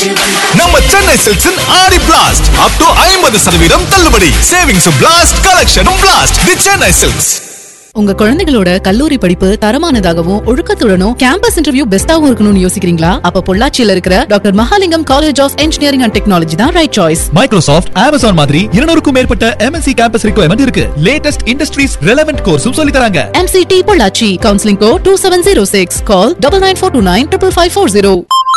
நம்ம சென்னை சில்க்ஸின் ஆடி blast up to ஐம்பது சதவீதம் தள்ளுபடி சேவிங்ஸ் பிளாஸ்ட் கலெக்ஷனும் பிளாஸ்ட் தி சென்னை சில்க்ஸ் உங்க குழந்தைகளோட கல்லூரி படிப்பு தரமானதாகவும் ஒழுக்கத்துடனும் கேம்பஸ் இன்டர்வியூ பெஸ்டாவும் இருக்கணும்னு யோசிக்கிறீங்களா அப்ப பொள்ளாச்சியில இருக்கிற doctor Mahalingam college of engineering and technology தான் ரைட் சாய்ஸ் மைக்ரோசாஃப்ட் அமேசான் மாதிரி இருநூறுக்கும் மேற்பட்ட எம்என்சி கேம்பஸ் ரிக்வயர்மெண்ட் இருக்கு லேட்டஸ்ட் இண்டஸ்ட்ரீஸ் ரெலவென்ட் கோர்ஸும் சொல்லி தராங்க MCT பொள்ளாச்சி கவுன்சிலிங் கோ two seven zero six call double nine four two nine triple five four zero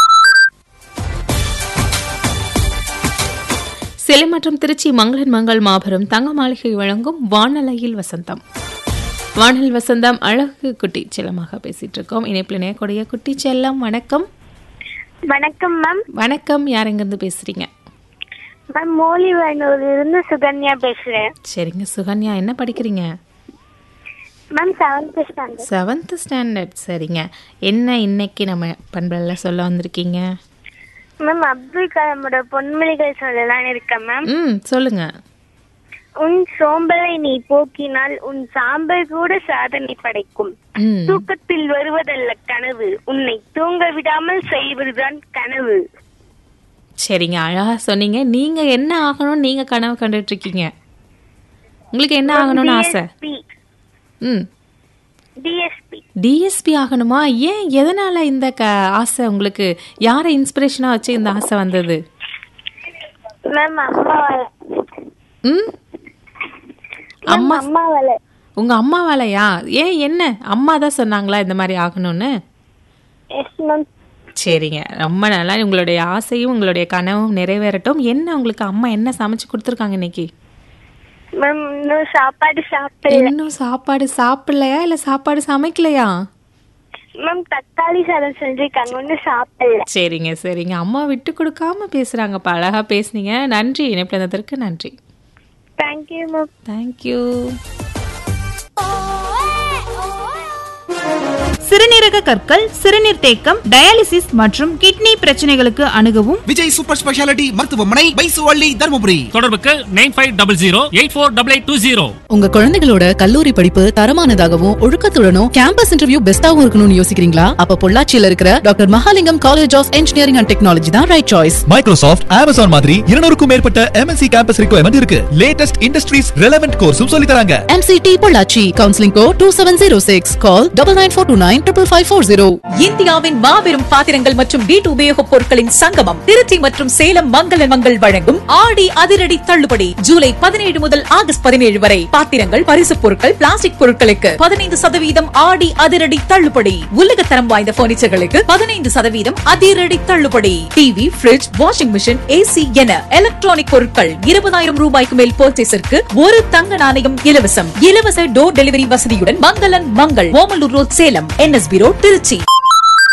சிலை மற்றும் திருச்சி மங்களன் மங்கள் மாபெரும் தங்க மாளிகை வழங்கும் வானலையில் வசந்தம் வானல் வசந்தம் அழகு குட்டி செல்லமாக பேசிட்டு இருக்கோம் இணைப்பில் நேக்கூடிய குட்டி செல்லம் வணக்கம் வணக்கம் மேம் வணக்கம் யார் எங்கிருந்து பேசுறீங்க மேம் மோலிவனூர்ல இருந்து சுகன்யா பேசுறேன் சரிங்க சுகன்யா என்ன படிக்கிறீங்க ma'am seventh standard seventh standard சரிங்க என்ன இன்னைக்கு நம்ம பண்பல்ல சொல்ல வந்திருக்கீங்க மேம் அப்துல் கலாமோட பொன்மொழிகள் சொல்லலாம்னு இருக்கேன் மேம் ம் சொல்லுங்க உன் சோம்பலை நீ போக்கினால் உன் சாம்பல் கூட சாதனை படைக்கும் ம் தூக்கத்தில் வருவதல்ல கனவு உன்னை தூங்க விடாமல் செய்வதுதான் கனவு சரிங்க அழகா சொன்னீங்க நீங்க என்ன ஆகணும்னு நீங்க கனவு கண்டுட்டு இருக்கீங்க உங்களுக்கு என்ன ஆகணும்னு ஆசை ம் டிஎஸ்பி டிஎஸ்பி ஆகணுமா ஏன் எதனால இந்த க ஆசை உங்களுக்கு யாரை இன்ஸ்பிரேஷனா வச்சு இந்த ஆசை வந்தது மேம் அம்மா ம் அம்மா அம்மா அம்மா வேலை உங்க அம்மாவாலயா ஏன் என்ன அம்மா தான் சொன்னாங்களா இந்த மாதிரி ஆகணும்னு எஸ் மேம் சரிங்க ரொம்ப நல்லா உங்களுடைய ஆசையும் உங்களுடைய கனவும் நிறைவேறட்டும் என்ன உங்களுக்கு அம்மா என்ன சமைச்சு கொடுத்துருக்காங்க இன்னைக்கு மேம் இன்னும் சாப்பாடு சாப்பிடல இன்னும் சாப்பாடு சாப்பிடலையா இல்ல சாப்பாடு சமைக்கலையா மேம் தக்காளி சாதம் செஞ்சிருக்காங்க ஒன்றும் சாப்பிடல சரிங்க சரிங்க அம்மா விட்டு கொடுக்காம பேசுறாங்கப்பா அழகா பேசுனீங்க நன்றி இணைப்பில் இருந்ததற்கு நன்றி தேங்க்யூ மேம் தேங்க்யூ சிறுநீரக கற்கள் சிறுநீர் தேக்கம் டயாலிசிஸ் மற்றும் கிட்னி பிரச்சனைகளுக்கு அணுகவும் விஜய் சூப்பர் ஸ்பெஷாலிட்டி மருத்துவமனை பைசுவள்ளி தருமபுரி தொடர்புக்கு nine five double zero eight four double eight two zero உங்க குழந்தைகளோட கல்லூரி படிப்பு தரமானதாகவும் ஒழுக்கத்துடனும் கேம்பஸ் இன்டர்வியூ பெஸ்டாவும் இருக்கணும்னு யோசிக்கிறீங்களா அப்ப பொள்ளாச்சியில இருக்கிற doctor Mahalingam college of engineering and technology தான் ரைட் சாய்ஸ் மைக்ரோசாஃப்ட் அமேசான் மாதிரி இருநூறுக்கும் மேற்பட்ட எம்என்சி கேம்பஸ் ரிக்வயர்மெண்ட் இருக்கு லேட்டஸ்ட் இண்டஸ்ட்ரீஸ் ரெலவென்ட் கோர்ஸும் சொல்லி தராங்க MCT பொள்ளாச்சி கவுன்சிலிங் கோ two seven zero six call double nine four two nine triple five four zero இந்தியாவின் மாபெரும் பாத்திரங்கள் மற்றும் வீட்டு உபயோகப் பொருட்களின் சங்கமம் திருச்சி மற்றும் சேலம் மங்கள மங்கள் வழங்கும் ஆடி அதிரடி தள்ளுபடி ஜூலை பதினேழு முதல் ஆகஸ்ட் பதினேழு வரை பாத்திரங்கள் பரிசுப் பொருட்கள் பிளாஸ்டிக் பொருட்களுக்கு பதினைந்து சதவீதம் ஆடி அதிரடி தள்ளுபடி உலகத்தரம் வாய்ந்த பர்னிச்சர்களுக்கு பதினைந்து சதவீதம் அதிரடி தள்ளுபடி TV fridge washing machine AC என எலக்ட்ரானிக் பொருட்கள் இருபதாயிரம் ரூபாய்க்கு மேல் பர்ச்சேஸிற்கு ஒரு தங்க நாணயம் இலவசம் இலவச டோர் டெலிவரி வசதியுடன் மங்களன் Mangal Omalur road Salem NSP road Trichy